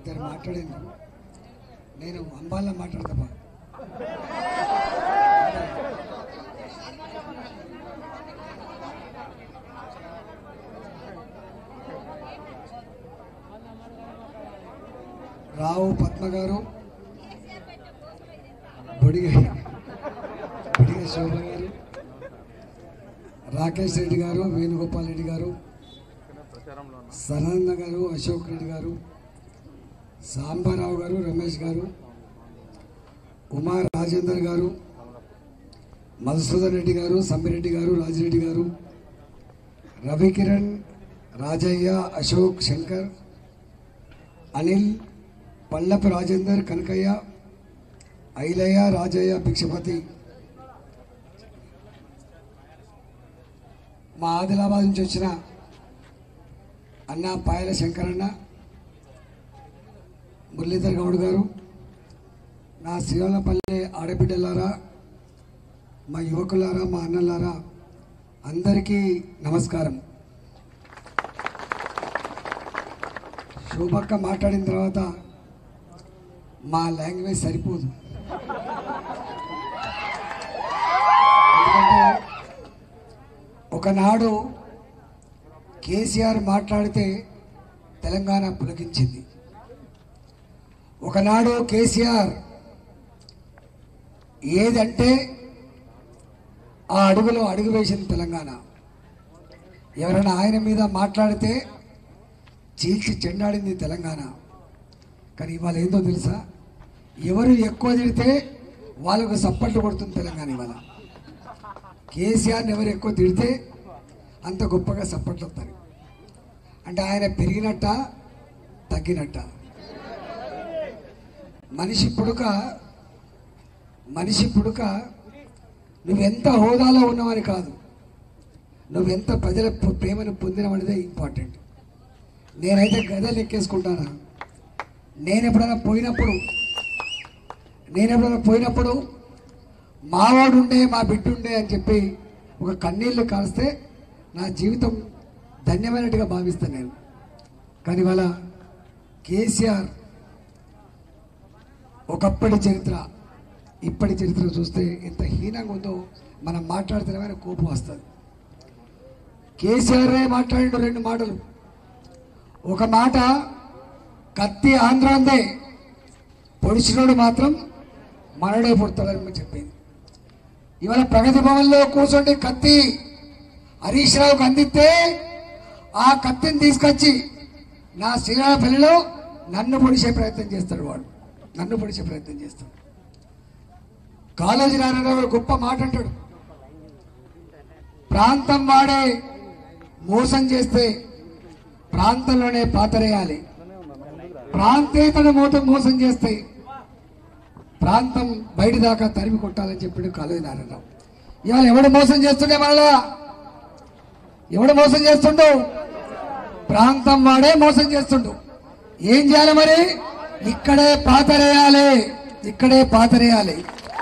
ఇద్దరు మాట్లాడింది నేను అంబాల్లో మాట్లాడతా రావు పద్మ గారు బొడిగ బొడిగ శోభ గారు రాకేష్ రెడ్డి గారు వేణుగోపాల్ రెడ్డి గారు సరళన్న గారు అశోక్ రెడ్డి గారు సాంబారావు గారు రమేష్ గారు ఉమా రాజేందర్ గారు మధుసూదన్ రెడ్డి గారు సమ్మిరెడ్డి గారు రాజిరెడ్డి గారు రవికిరణ్ రాజయ్య అశోక్ శంకర్ అనిల్ పల్లపు రాజేందర్ కనకయ్య ఐలయ్య రాజయ్య భిక్షపతి మా ఆదిలాబాద్ నుంచి వచ్చిన అన్న పాయల శంకరన్న మురళీధర్ గౌడ్ గారు నా శ్రీవల్లపల్లి ఆడబిడ్డలారా మా యువకులారా మా అన్నలారా అందరికీ నమస్కారం శోభక్క మాట్లాడిన తర్వాత మా లాంగ్వేజ్ సరిపోదు ఎందుకంటే ఒకనాడు కేసీఆర్ మాట్లాడితే తెలంగాణ పులకించింది ఒకనాడు కేసీఆర్ ఏదంటే ఆ అడుగులో అడుగు వేసింది తెలంగాణ ఎవరైనా ఆయన మీద మాట్లాడితే చీల్చి చెండాడింది తెలంగాణ కానీ ఇవాళ ఏందో తెలుసా ఎవరు ఎక్కువ తిడితే వాళ్ళకు సప్పట్లు కొడుతుంది తెలంగాణ ఇవాళ కేసీఆర్ని ఎవరు ఎక్కువ తిడితే అంత గొప్పగా సప్పట్లు వస్తారు అంటే ఆయన పెరిగినట్ట తగ్గినట్ట మనిషి పుడుక మనిషి పుడుక నువ్వెంత హోదాలో ఉన్నావని కాదు నువ్వెంత ప్రజల పు- ప్రేమను పొందినవనేదే ఇంపార్టెంట్ నేనైతే గదలు ఎక్కేసుకుంటానా నేను ఎప్పుడైనా పోయినప్పుడు నేను ఎప్పుడైనా పోయినప్పుడు మావాడు ఉండే మా బిడ్డ ఉండే అని చెప్పి ఒక కన్నీళ్లు కాస్తే నా జీవితం ధన్యమైనట్టుగా భావిస్తాను నేను కానీ ఇవాళ కేసీఆర్ ఒకప్పటి చరిత్ర ఇప్పటి చరిత్ర చూస్తే ఎంత హీనంగా ఉందో మనం మాట్లాడితేనే కోపం వస్తుంది కేసీఆర్ మాట్లాడిండు రెండు మాటలు ఒక మాట కత్తి ఆంధ్రాందే పొడిచినోడు మాత్రం మనడే పుడతాడని చెప్పింది ఇవాళ ప్రగతి భవన్లో కూర్చోండి కత్తి హరీష్ రావుకి అందిస్తే ఆ కత్తిని తీసుకొచ్చి నా శ్రీరామపల్లిలో నన్ను పొడిచే ప్రయత్నం చేస్తాడు వాడు నన్ను పొడిచే ప్రయత్నం చేస్తాడు కాలేజీ నారాయణరావు గొప్ప మాట అంటాడు ప్రాంతం వాడే మోసం చేస్తే ప్రాంతంలోనే పాతరేయాలి ప్రాంతేతర మోతం మోసం చేస్తే ప్రాంతం బయట దాకా తరిమి కొట్టాలని చెప్పాడు కాలేజీ నారాయణరావు ఇవాళ ఎవడు మోసం చేస్తుండే మళ్ళా ఎవడు మోసం చేస్తుండు ప్రాంతం వాడే మోసం చేస్తుండు ఏం చేయాలి మరి ఇక్కడే పాతరేయాలి ఇక్కడే పాతరేయాలి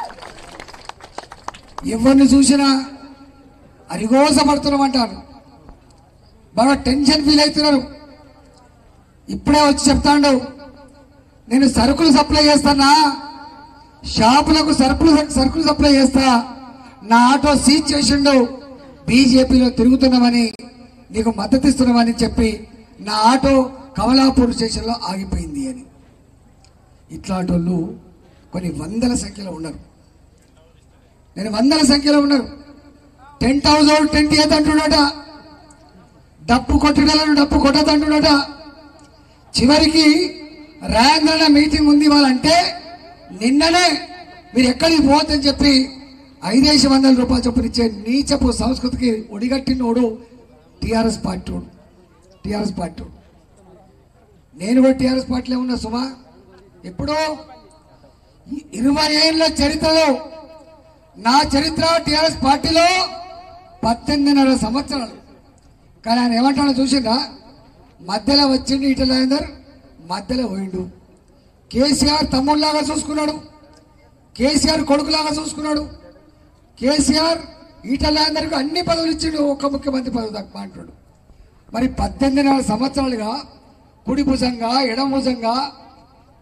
ఎవరిని చూసినా అరిగోసపడుతున్నామంటారు బాగా టెన్షన్ ఫీల్ అవుతున్నారు ఇప్పుడే వచ్చి చెప్తాండు నేను సరుకులు సప్లై చేస్తానా షాపులకు సరుకులు సరుకులు సప్లై చేస్తా నా ఆటో సీజ్ చేసిండు బీజేపీలో తిరుగుతున్నామని నీకు మద్దతు ఇస్తున్నామని చెప్పి నా ఆటో కమలాపూర్ స్టేషన్లో ఆగిపోయింది అని ఇట్లాంటి వాళ్ళు కొన్ని వందల సంఖ్యలో ఉన్నారు నేను వందల సంఖ్యలో ఉన్నారు టెంట్ హౌస్ టెంట్ ఏదంటున్నాడ డప్పు కొట్టడాలను డప్పు కొట్టదంటున్నాడ చివరికి రాయంద్రన మీటింగ్ ఉంది వాళ్ళంటే నిన్ననే మీరు ఎక్కడికి పోవద్దని చెప్పి ఐదేసి వందల రూపాయలు చొప్పున ఇచ్చే నీచపు సంస్కృతికి ఒడిగట్టినోడు టిఆర్ఎస్ పార్టీ టిఆర్ఎస్ పార్టీ నేను కూడా టిఆర్ఎస్ పార్టీలో ఉన్నా సుమా ఎప్పుడో ఈ ఇరవై ఏళ్ళ చరిత్రలో నా చరిత్ర టిఆర్ఎస్ పార్టీలో పద్దెనిమిదిన్నర సంవత్సరాలు కానీ ఆయన ఏమంటాడో చూసిందా మధ్యలో వచ్చిండు ఇటలేందర్ మధ్యలో పోయిండు కేసీఆర్ తమ్ముళ్ళలాగా చూసుకున్నాడు కేసీఆర్ కొడుకులాగా చూసుకున్నాడు కేసీఆర్ ఈటలందరికీ అన్ని పదవులు ఇచ్చిండు ఒక్క ముఖ్యమంత్రి పదవి తక్కువ అంటాడు మరి పద్దెనిమిదిన్నర సంవత్సరాలుగా కుడి భుజంగా ఎడమ భుజంగా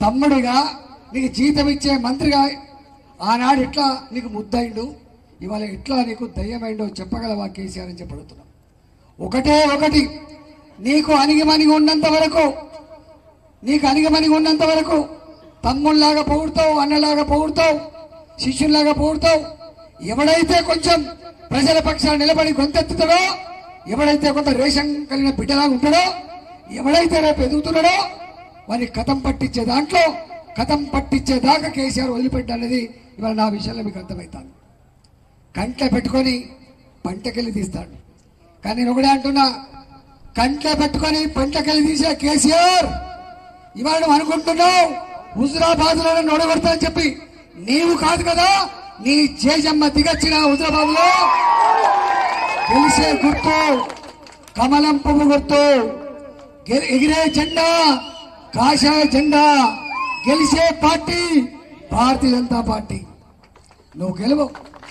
తమ్ముడిగా నీకు జీతం ఇచ్చే మంత్రిగా ఆనాడు ఇట్లా నీకు ముద్దయిండు ఇవాళ ఇట్లా నీకు దయ్యమైండో చెప్పగలవా కేసీఆర్ అని చెప్పి అడుగుతున్నాం ఒకటే ఒకటి నీకు అణిగిమణిగి ఉన్నంత వరకు నీకు అణిగిమణిగి ఉన్నంత వరకు తమ్ముళ్లాగా పొగుడుతావు అన్నలాగా పొగుడుతావు శిష్యుల్లాగా పొగుడుతావు ఎవడైతే కొంచెం ప్రజల పక్షాన నిలబడి గొంతెత్తుతాడో ఎవడైతే కొంత రేషన్ కలిగిన బిడ్డలాగా ఉంటాడో ఎవడైతే రేపు ఎదుగుతున్నాడో వారి కథం పట్టించే దాంట్లో కథం పట్టించే దాకా కేసీఆర్ వదిలిపెట్టాలనేది ఇవాళ నా విషయంలో మీకు అర్థమవుతాను కంట్లో పెట్టుకొని పంటకెళ్ళి తీస్తాడు కానీ నేను ఒకటే అంటున్నా కంట్లో పెట్టుకొని పంటకెళ్ళి తీసే కేసీఆర్ ఇవాళ నువ్వు అనుకుంటున్నావు హుజురాబాద్ లో నొడగొడతా అని చెప్పి నీవు కాదు కదా నీ జేజమ్మ దిగచ్చిన హుజురాబాద్ లో గెలిచే గుర్తు కమలం పువ్వు గుర్తు గె- ఎగిరే జెండా కాషాయ జెండా గెలిచే పార్టీ భారతీయ జనతా పార్టీ నువ్వు గెలువు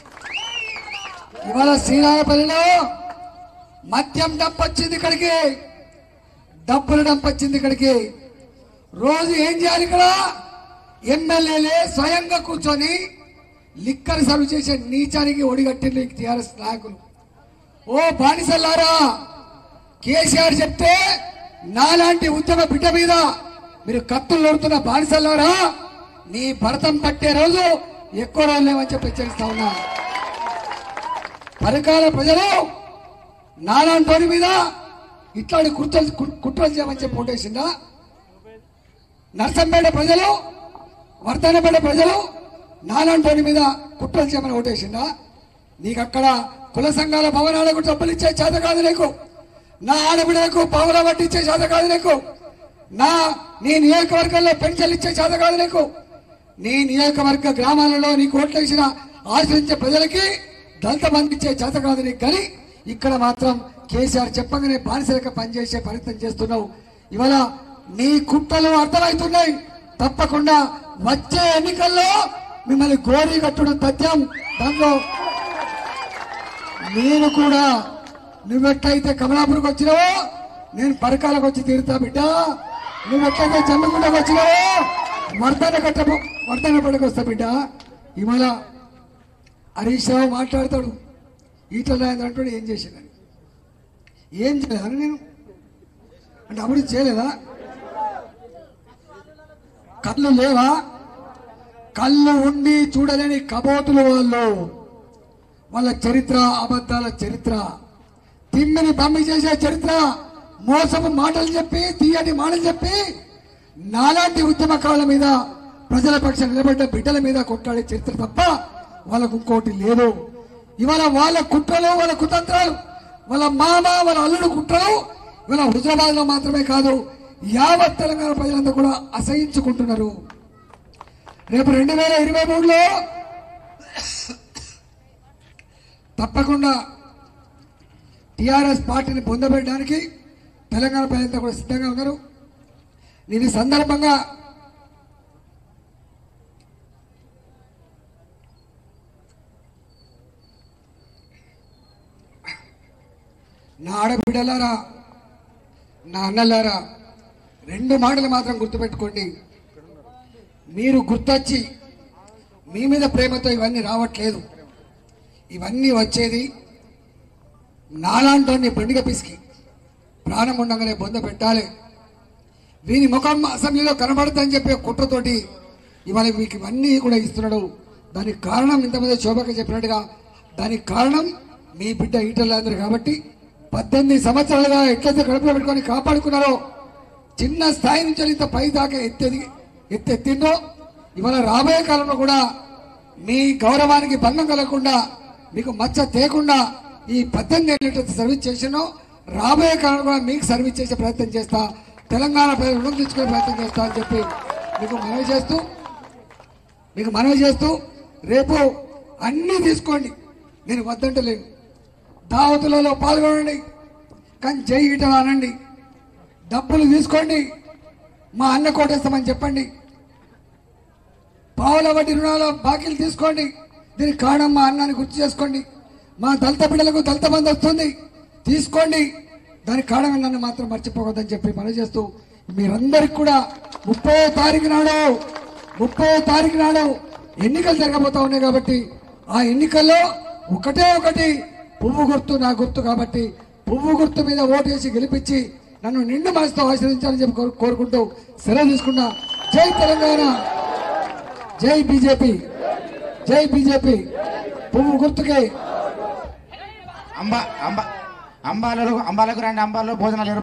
ఇవాళ శ్రీరామపల్లిలో మద్యం డంప్ వచ్చింది ఇక్కడికి డబ్బుల డంప్ వచ్చింది ఇక్కడికి రోజు ఏం చేయాలి ఇక్కడ ఎమ్మెల్యేలే స్వయంగా కూర్చొని లిక్కర్ సర్వ్ చేసే నీచానికి ఒడిగట్టింది టీఆర్ఎస్ నాయకులు ఓ బానిసల్లారా కేసీఆర్ చెప్తే నాలాంటి ఉద్యమ బిడ్డ మీద మీరు కత్తులు నడుతున్న బానిసల్లారా మీ భరతం పట్టే రోజు ఎక్కువ రోజులు లేవని చెప్పి హెచ్చరిస్తా ఉన్నా పరికాల ప్రజలు నాలాంటి మీద ఇట్లాంటి కుట్రలు కు- కుట్రలు చేయమని చెప్పి ఓటేసిందా నర్సంపేట ప్రజలు వర్ధనపేట ప్రజలు నాలాంటి మీద కుట్రలు చేయమని ఓటేసిందా నీకు అక్కడ కుల సంఘాల భవనాలకు డబ్బులు ఇచ్చే చేత కాదు నీకు నా ఆడబిడ్డలకు పావుల వడ్డీ ఇచ్చే చేత కాదు నీకు నా నీ నియోజకవర్గంలో పెన్షన్లు ఇచ్చే చేత కాదు నీకు నీ నియోజకవర్గ గ్రామాలలో నీకు ఓట్లు వేసిన ఆశ్రయించే ప్రజలకి దళిత బంధు ఇచ్చే చేత కాదు నీకు కానీ ఇక్కడ మాత్రం కేసీఆర్ చెప్పగానే బానిసలక పనిచేసే ప్రయత్నం చేస్తున్నావు ఇవాళ నీ కుట్రలు అర్థమవుతున్నాయి తప్పకుండా వచ్చే ఎన్నికల్లో మిమ్మల్ని గోరీ కట్టడం తథ్యం దాంట్లో నేను కూడా నువ్వెట్లయితే కమలాపురికి వచ్చినావో నేను పరకాలకు వచ్చి తీరుతా బిడ్డ నువ్వెట్లయితే జమ్మిగుండకు వచ్చినావో వర్ధన కట్ట వర్ధన పడకు వస్తా బిడ్డ ఇవాళ హరీష్ రావు మాట్లాడతాడు ఈటల రాజేంద్ర అంటాడు ఏం చేసిందని ఏం చేయలేదా నేను అంటే అభివృద్ధి చేయలేదా కళ్ళు లేవా కళ్ళు ఉండి చూడలేని కబోతులు వాళ్ళు వాళ్ళ చరిత్ర అబద్ధాల చరిత్ర తిమ్మిని బమ్మి చేసే చరిత్ర మోసము మాటలు చెప్పి తీయటి మాటలు చెప్పి నాలాంటి ఉద్యమకారుల మీద ప్రజల పక్షం నిలబడ్డ బిడ్డల మీద కొట్లాడే చరిత్ర తప్ప వాళ్ళకు ఇంకోటి లేదు ఇవాళ వాళ్ళ కుట్రలు వాళ్ళ కుతంత్రాలు వాళ్ళ మామ వాళ్ళ అల్లుడు కుట్రలు ఇవాళ హుజరాబాద్ లో మాత్రమే కాదు యావత్ తెలంగాణ ప్రజలందరూ కూడా అసహించుకుంటున్నారు రేపు రెండు వేల ఇరవై మూడులో తప్పకుండా టిఆర్ఎస్ పార్టీని పొందబెట్టడానికి తెలంగాణ ప్రజలంతా కూడా సిద్ధంగా ఉన్నారు నేను ఈ సందర్భంగా నా ఆడబిడ్డలారా నా అన్నలారా రెండు మాటలు మాత్రం గుర్తుపెట్టుకోండి మీరు గుర్తొచ్చి మీ మీద ప్రేమతో ఇవన్నీ రావట్లేదు ఇవన్నీ వచ్చేది నాలాంటి బండిగ పిసికి ప్రాణం ఉండగానే బొంద పెట్టాలి వీని ముఖం అసెంబ్లీలో కనబడదని చెప్పే కుట్రతోటి ఇవాళ మీకు ఇవన్నీ కూడా ఇస్తున్నాడు దానికి కారణం ఇంతమంది శోభక చెప్పినట్టుగా దానికి కారణం మీ బిడ్డ ఈటలందరూ కాబట్టి పద్దెనిమిది సంవత్సరాలుగా ఎట్లయితే కడుపులో పెట్టుకొని కాపాడుకున్నారో చిన్న స్థాయి నుంచి ఇంత పై దాకా ఎత్తెది ఎత్తెత్తిందో ఇవాళ రాబోయే కాలంలో కూడా మీ గౌరవానికి భంగం కలగకుండా మీకు మచ్చ తేకుండా ఈ పద్దెనిమిది ఏళ్ళు ఎట్లయితే సర్వీస్ చేసినో రాబోయే కాలంలో కూడా మీకు సర్వీస్ చేసే ప్రయత్నం చేస్తా తెలంగాణ ప్రజలు రుణం తెచ్చుకునే ప్రయత్నం చేస్తా అని చెప్పి మీకు మనవి చేస్తూ మీకు మనవి చేస్తూ రేపు అన్నీ తీసుకోండి నేను వద్దంటలేను దావతులలో పాల్గొనండి కానీ జై ఈటలు అనండి డబ్బులు తీసుకోండి మా అన్న కోటేస్తామని చెప్పండి పావుల వడ్డీ రుణాల బాకీలు తీసుకోండి దీనికి కారణం మా అన్నాన్ని గుర్తు చేసుకోండి మా దళిత బిడ్డలకు దళిత బంధు వస్తుంది తీసుకోండి దానికి కారణం నన్ను మాత్రం మర్చిపోవద్దని చెప్పి మనవి చేస్తూ మీరందరికి కూడా ముప్పై తారీఖు నాడు ముప్పై తారీఖు నాడు ఎన్నికలు జరగబోతా ఉన్నాయి కాబట్టి ఆ ఎన్నికల్లో ఒకటే ఒకటి పువ్వు గుర్తు నా గుర్తు కాబట్టి పువ్వు గుర్తు మీద ఓటేసి గెలిపించి నన్ను నిండు మనసుతో ఆశీర్వదించాలని చెప్పి కోరు- కోరుకుంటూ సెలవు తీసుకున్నా జై తెలంగాణ జై బీజేపీ జై బీజేపీ పువ్వు గుర్తుకే అంబా అంబా అంబాలలో అంబాలకు రండి అంబాలలో భోజనాలు ఏర్పాటు